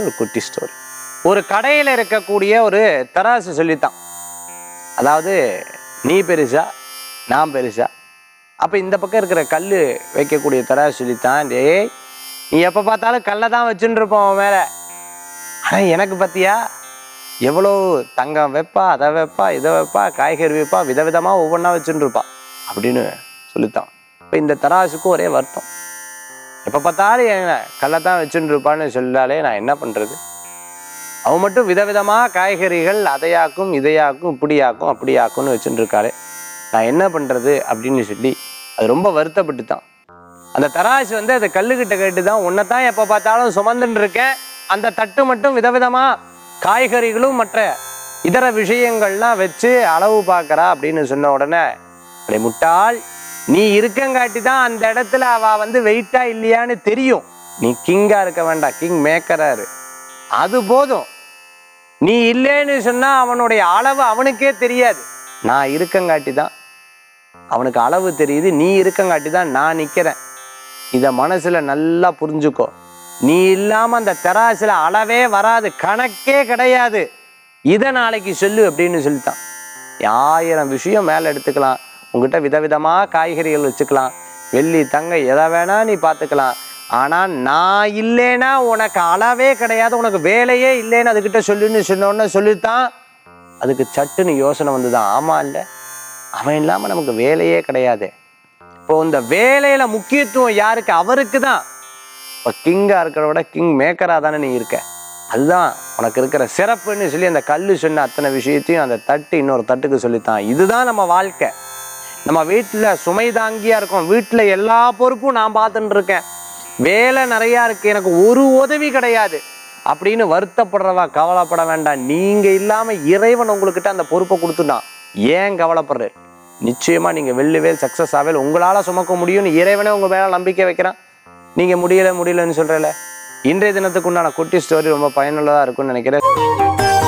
ஒரு குட்டி ஸ்டோரி ஒரு கடையில் இருக்கக்கூடிய ஒரு தராசு சொல்லித்தான் அதாவது நீ பெருசா நான் பெருசா அப்போ இந்த பக்கம் இருக்கிற கல் வைக்கக்கூடிய தராசு சொல்லித்தான் டேய் நீ எப்போ பார்த்தாலும் கல்லை தான் வச்சுட்டு இருப்போம் அவன் மேலே ஆனால் எனக்கு பார்த்தியா எவ்வளோ தங்கம் வைப்பா அதை வைப்பா இதை வைப்பா காய்கறி வைப்பா விதவிதமாக ஒவ்வொன்றா வச்சுட்டு இருப்பா அப்படின்னு சொல்லித்தான் இப்போ இந்த தராசுக்கு ஒரே வருத்தம் எப்போ பார்த்தாலும் என்ன கல்லை தான் வச்சுட்டு இருப்பான்னு சொல்லாலே நான் என்ன பண்ணுறது அவன் மட்டும் விதவிதமாக காய்கறிகள் அதையாக்கும் இதையாக்கும் இப்படியாக்கும் அப்படியாக்கும்னு வச்சுட்டு இருக்காளே நான் என்ன பண்ணுறது அப்படின்னு சொல்லி அது ரொம்ப வருத்தப்பட்டு தான் அந்த தராசு வந்து அந்த கல்லுக்கிட்ட கேட்டு தான் உன்னை தான் எப்போ பார்த்தாலும் சுமந்துன்னு இருக்கேன் அந்த தட்டு மட்டும் விதவிதமாக காய்கறிகளும் மற்ற இதர விஷயங்கள்லாம் வச்சு அளவு பார்க்கறா அப்படின்னு சொன்ன உடனே அடே முட்டாள் நீ இருக்கங்காட்டி தான் அந்த இடத்துல அவ வந்து வெயிட்டா இல்லையான்னு தெரியும் நீ கிங்கா இருக்க வேண்டாம் கிங் மேக்கரா இரு அது போதும் நீ இல்லைன்னு சொன்னா அவனுடைய அளவு அவனுக்கே தெரியாது நான் இருக்கங்காட்டி தான் அவனுக்கு அளவு தெரியுது நீ இருக்கங்காட்டி தான் நான் நிக்கிறேன் இதை மனசுல நல்லா புரிஞ்சுக்கோ நீ இல்லாம அந்த தெராசுல அளவே வராது கணக்கே கிடையாது இதை நாளைக்கு சொல்லு அப்படின்னு சொல்லிட்டான் ஆயிரம் விஷயம் மேலே எடுத்துக்கலாம் உங்ககிட்ட விதவிதமாக காய்கறிகள் வச்சுக்கலாம் வெள்ளி தங்க எதை வேணா நீ பார்த்துக்கலாம் ஆனால் நான் இல்லைன்னா உனக்கு அளவே கிடையாது உனக்கு வேலையே இல்லைன்னு அதுக்கிட்ட சொல்லுன்னு சொன்னோன்னு சொல்லித்தான் அதுக்கு சட்டுன்னு யோசனை வந்துதான் ஆமா இல்லை அவன் இல்லாமல் நமக்கு வேலையே கிடையாது இப்போ இந்த வேலையில முக்கியத்துவம் யாருக்கு அவருக்கு தான் இப்போ கிங்கா இருக்கிறத விட கிங் மேக்கரா தானே நீ இருக்க அதுதான் உனக்கு இருக்கிற சிறப்புன்னு சொல்லி அந்த கல்லு சொன்ன அத்தனை விஷயத்தையும் அந்த தட்டு இன்னொரு தட்டுக்கு சொல்லித்தான் இதுதான் நம்ம வாழ்க்கை நம்ம வீட்டில் சுமை தாங்கியா இருக்கோம் வீட்டில் எல்லா பொறுப்பும் நான் பார்த்துட்டு இருக்கேன் வேலை நிறையா இருக்கு எனக்கு ஒரு உதவி கிடையாது அப்படின்னு வருத்தப்படுறவா கவலைப்பட வேண்டாம் நீங்க இல்லாம இறைவன் உங்களுக்கிட்ட அந்த பொறுப்பை கொடுத்துட்டான் ஏன் கவலைப்படுற நிச்சயமா நீங்க வெள்ளவே சக்சஸ் ஆவே உங்களால சுமக்க முடியும்னு இறைவனே உங்க மேல நம்பிக்கை வைக்கிறான் நீங்க முடியல முடியலன்னு சொல்றல இன்றைய தினத்துக்கு உண்டான குட்டி ஸ்டோரி ரொம்ப பயனுள்ளதா இருக்கும்னு நினைக்கிறேன்